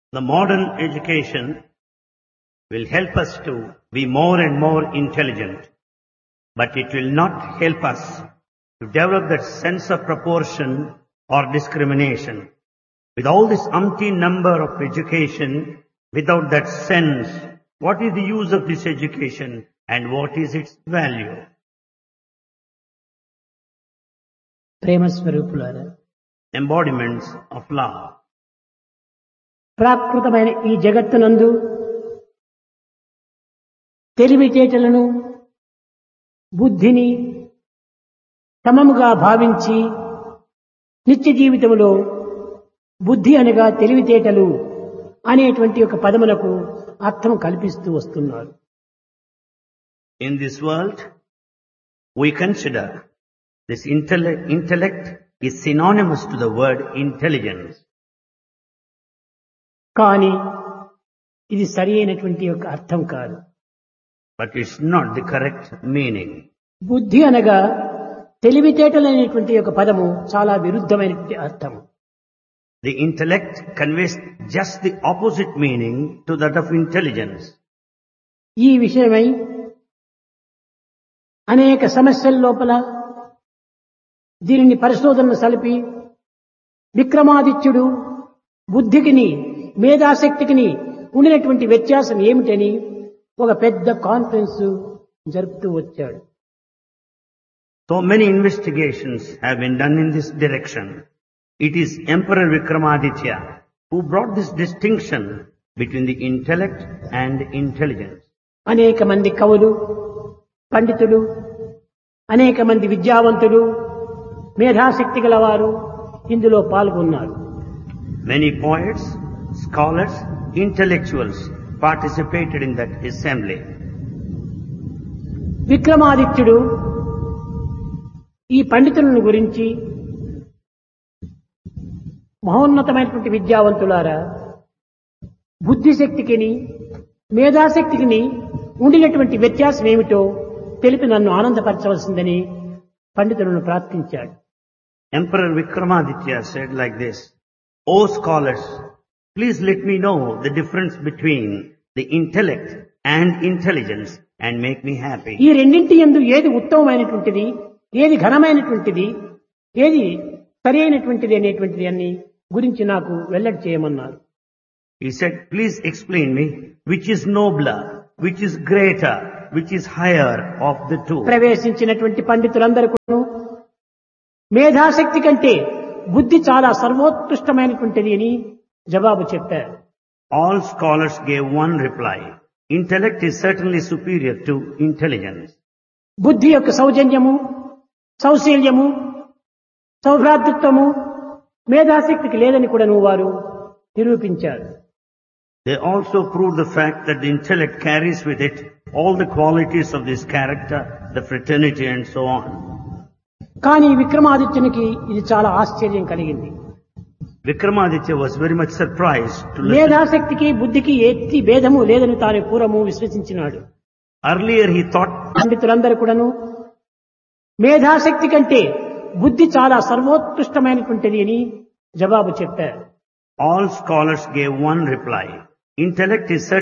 The modern education will help us to be more and more intelligent, but it will not help us to develop that sense of proportion or discrimination. With all this umpteen number of education, without that sense, what is the use of this education and what is its value? ప్రేమ స్వరూపులారా Embodiments of love. ప్రాకృతమైన ఈ జగత్తునందు తెలివితేటలను బుద్ధిని సమముగా భావించి నిత్య జీవితంలో బుద్ధి అనగా తెలివితేటలు అనేటువంటి ఒక పదములకు అర్థం కల్పిస్తూ వస్తున్నారు In this world, we consider this intellect, intellect is synonymous to the word intelligence. కానీ ఇది సరి అయినటువంటి యొక్క అర్థం కాదు But it's not the correct meaning. బుద్ధి అనగా తెలివితేటలు అనేటువంటి ఒక పదము చాలా విరుద్ధమైనటువంటి అర్థము The intellect conveys just the opposite meaning to that of intelligence. ఈ విషయమై అనేక సమస్యల లోపల దీనిని పరిశోధన సలిపి విక్రమాదిత్యుడు బుద్ధికిని మేధాశక్తికిని ఉండినటువంటి వ్యత్యాసం ఏమిటని ఒక పెద్ద కాన్ఫరెన్స్ జరుపుతూ వచ్చాడు So many investigations have been done in this direction. It is Emperor Vikramaditya who brought this distinction between the intellect and intelligence. అనేక మంది కవులు పండితులు అనేక మంది విద్యావంతులు మేధాశక్తి గలవారు ఇందులో పాల్గొన్నారు Many poets, scholars, intellectuals participated in that assembly. విక్రమాదిత్యుడు ఈ పండితులను గురించి మహోన్నతమైనటువంటి విద్యావంతులారా బుద్ధిశక్తికిని మేధాశక్తికిని ఉండినటువంటి వ్యత్యాసం ఏమిటో తెలిపి నన్ను ఆనందపరచవలసిందని పండితులను ప్రార్థించాడు Emperor Vikramaditya said like this, O scholars, please let me know the difference between the intellect and intelligence and make me happy. ఈ రెండింటి ఎందు ఏది ఉత్తమమైనటువంటిది ఏది ఘనమైనటువంటిది ఏది సరి అయినటువంటిది అనేటువంటిది అన్ని గురించి నాకు వెల్లడి చేయమన్నారు He said, please explain me which is nobler, which is greater, which is higher of the two. ప్రవేశించినటువంటి పండితులందరూ కూడా మేధాశక్తి కంటే బుద్ధి చాలా సర్వోత్కృష్టమైనటువంటిది అని జవాబు చెప్పారు All scholars gave one reply. Intellect is certainly superior to intelligence. బుద్ధి యొక్క సౌజన్యము సౌశీల్యము సౌభ్రాతృత్వము మేధాశక్తికి లేదని కూడా నువ్వు వారు నిరూపించారు They also proved the fact that the intellect carries with it all the qualities of this character, the fraternity and so on. కానీ విక్రమాదిత్యునికి ఇది చాలా ఆశ్చర్యం కలిగింది Vikramaditya was very much surprised to listen. మేధాశక్తికి బుద్ధికి ఎత్తి భేదము లేదని తాను పూర్వము విశ్వసించినాడు Earlier he thought పండితులందరూ కూడాను మేధాశక్తి కంటే బుద్ధి చాలా సర్వోత్కృష్టమైనటువంటిది అని జవాబు చెప్పారు all scholars gave one reply. Intellect is certainly